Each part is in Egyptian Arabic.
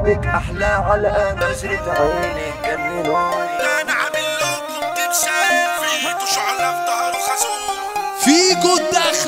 حبك احلى على نظرة عينك جننوني انا عامل لكم تمثال في ايده شعلة في ظهره خازوق فيجو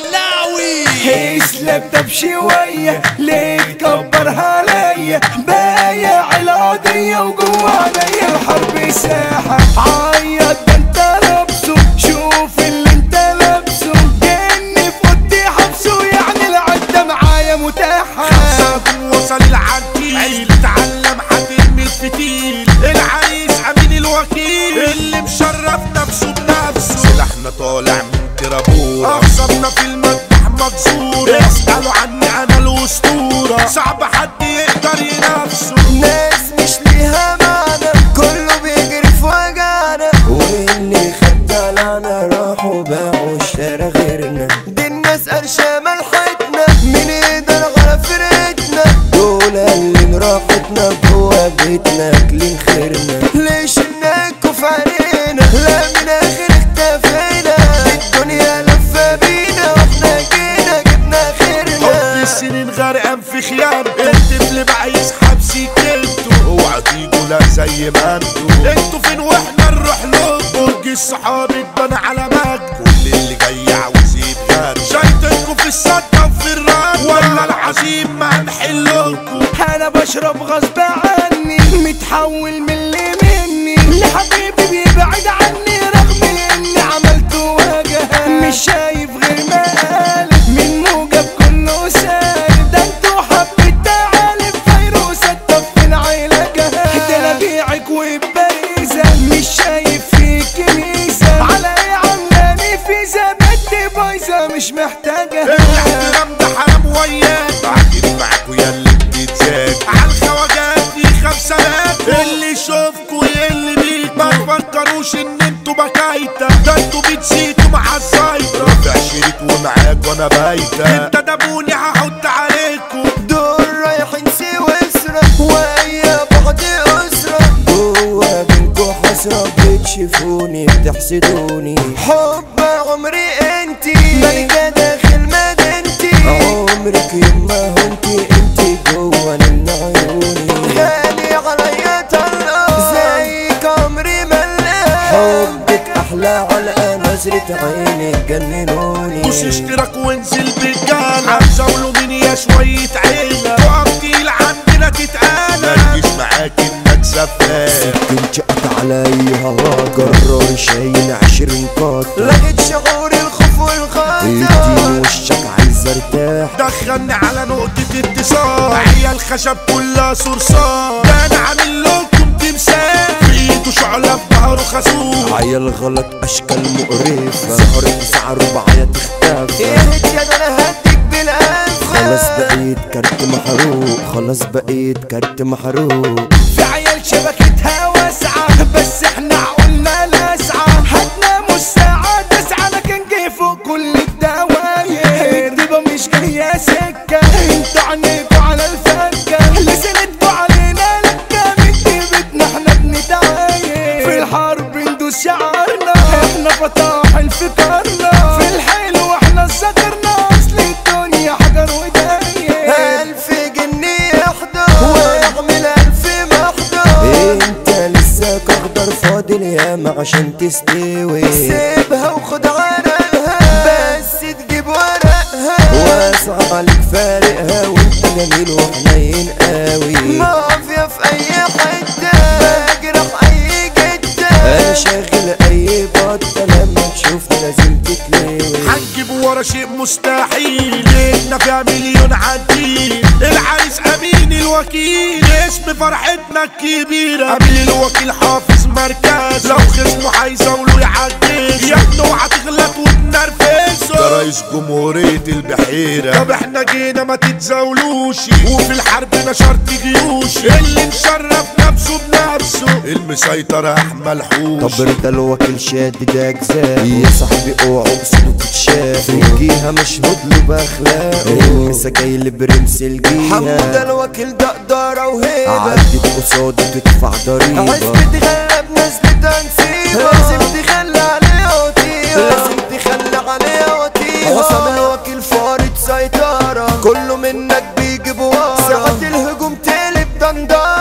الدخلاوي اسلم طب شوية ليه تكبرها عليا بايع القضية وجوا عليا الحرب ساحة عيط ده انت لابسه شوف اللي انت لابسه جني في اوضتي حبسه يعني العدة معايا متاحة صابون وصل العنتيل عيل اتعلم هترمي الفتيل العريس امين الوكيل اللي مشرف نفسه بنفسه سلاحنا طالع من ترابورة اخصمنا في المذبح مكسورة اسألوا عني انا الاسطورة صعب حد يقدر ينافسه ناس مش ليها معنى كله بيجري في وجعنا واللي خد لنا راحوا باعوا اشترى غيرنا دي الناس قرشة ملحتنا من يقدر على فرقتنا دول اللي راحتنا جوا بيتنا اكلين خيرنا ليش انكوا في علينا لا من اخر اختفينا الدنيا لفة بينا واحنا جينا جبنا حب خيرنا السنين غرقان في خيانته الطفل بقى يسحب سكته اوعى تيجوا لا زي ما انتوا انتوا فين واحنا نروح له برج الصحاب اتبنى على مجد كل اللي جاي عاوز يتغنى شايطينكوا في السكة وفي الرد ولا العظيم ما هنحلكوا انا بشرب غصب عني متحول من اللي مني لحبيبي بيبعد عني رغم اني عملت وجه مش شايف غير مقالب من موجب كله سالب ده انتوا حبة تعالب فيروسة طف العلاجة ده انا بيعك وبريزة مش شايف فيك ميزة على ايه عاملاني فيزا بدي بايظة مش محتاجة الاحترام ده حرام وياك بعدين معاكوا يا اللي بتتزاج على الخواجات دي خمسة مات اللي يشوفكوا يقل بيك ما تفكروش ان انتوا بكايتة ده انتوا بتزيدوا مع الزايدة رافع شريط ومعاك وانا بايتة انت دابوني هحط عليكوا دول رايحين سويسرا ويا بعض أسرة جوا بينكوا حسرة بتشوفوني بتحسدوني حب عمري انتي ملكة داخل مدينتي عمرك يما هنتي انتي جوا من عيوني غالي عليا طلقة زيك عمري ملقى حبك احلى على نظرة عينك جننوني دوس اشتراك وانزل بالجالة هتزاولوا من يا شوية عيلة تقف تقيل عندنا تتقالى متجيش معاك انك سفاح تنشقت علي هوا جرار شايل عشرين قط لقيت شعور الخوف والخطر اديني وشك عايز ارتاح دخلني على نقطة اتصال عيال خشب كلها صرصار ده انا عامل لكم تمثال في ايده شعلة في ظهره خازوق عيال غلط اشكال مقرفة سهرة ساعة رباعية تختفى اهت يا ده انا هديك بالانف خلاص بقيت كارت محروق خلاص بقيت كارت محروق في عيال شبكتها واسعة بس احنا عقولنا لاسعة هتناموا الساعة تسعة لكن جه فوق كل الدواير الدبا مش جاية سكة انتوا عنيكوا على الفكة لسنتكوا علينا لكة من جيبتنا احنا بنتعاير في الحرب ندوس شعارنا احنا فطاحل في كارنا في الحلو احنا ذكرنا اصل الدنيا حجر وداير الف جنيه يحضر واعمل الف محضر انت لسه اخضر فاضل ياما عشان تستوي سيبها وخد ورقها بس تجيب ورقها واسع عليك فارقها وانت جميل وحنين قوي مافيا في اي حتة بجرح اي جدة انا شاغل اي بطة لما تشوفني لازم تتلوي هنجيب ورا شيء مستحيل ليتنا فيها مليون عديل العريس امين الوكيل اسم فرحتنا الكبيرة امين الوكيل حافظ مركز لو خصمه هيزاولوا يعديش يا ابني اوعى تغلط وتنرفزه ده رئيس جمهورية البحيرة طب احنا جينا ما تتزاولوش وفي الحرب نشرت جيوش اللي مشرف نفسه بنفسه المسيطر احمد حوش طب رضا الوكيل شادد اجزاء يا صاحبي اوعوا بصوته تتشاف الجيهة مشهود له باخلاقه المسا جاي لبرنس الجيهة حمودة الوكيل ده قدارة وهيبة عدت قصاده تدفع ضريبة عزبة تغلب ناس بتنسيبة لازم تخلي عليه وطيبة لازم تخلي عليه وطيبة حسام الوكيل فارض سيطرة كله منك بيجيب ورا ساعة الهجوم تقلب دندرة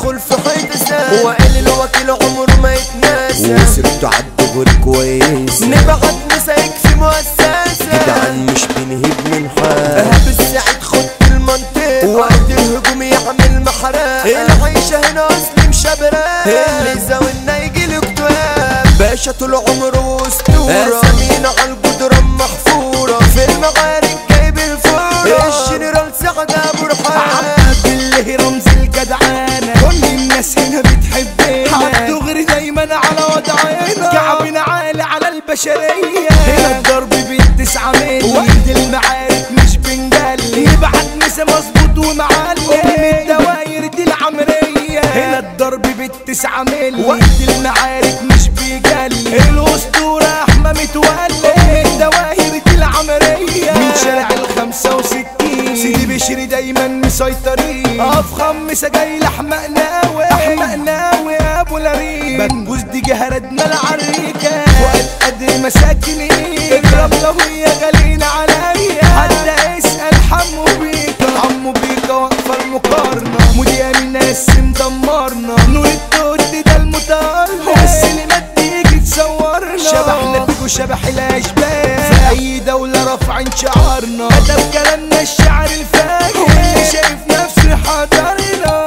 ندخل في حيط سام وقال الوكيل عمره ما يتناسى وسيرته عالدغري كويس نبعت مسايك في مؤسسة جدعان مش بنهيب من حال ايهاب السعيد خد المنطقة وقت الهجوم يعمل محرقة العيشة هنا اصلي مشبرة اللي زاولنا يجي له اكتئاب باشا طول عمره اسطورة اسامينا عالجدران محفورة في المعارك جايب الفورة الجنرال سعد ابو رحاب عبد الله رمز الجدعانة كل الناس هنا بتحبنا عالدغري دايما على وضعنا كعبنا عالي على البشرية هنا الضرب بالتسعة ملي وقت المعارك مش بنجلي نبعت مسا مظبوط ومعلي من الدواير دي العمرية هنا الضرب بالتسعة ملي وقت المعارك مش بيجلي الأسطورة أحمى متولي من الدواير دي العمرية من شارع الخمسة وستين سيدي بشري دايما مسيطرين أفخم مسا جاي لأحمق ناوي أحمق ناوي يا أبو لريم بنجوز دي جهردنا العريكة وقت قدر مساكنين اضرب له يا غالين عليا حتى اسأل حمو بيكا حمو بيكا واقفة المقارنة مودي الناس مدمرنا نور التوت ده المطارنة بس اللي ما تيجي تصورنا شبحنا بيجوا شبح الاشباح في اي دولة رافعين شعارنا كتب كلامنا الشعر الفاجر واللي شايف نفسه حضرنا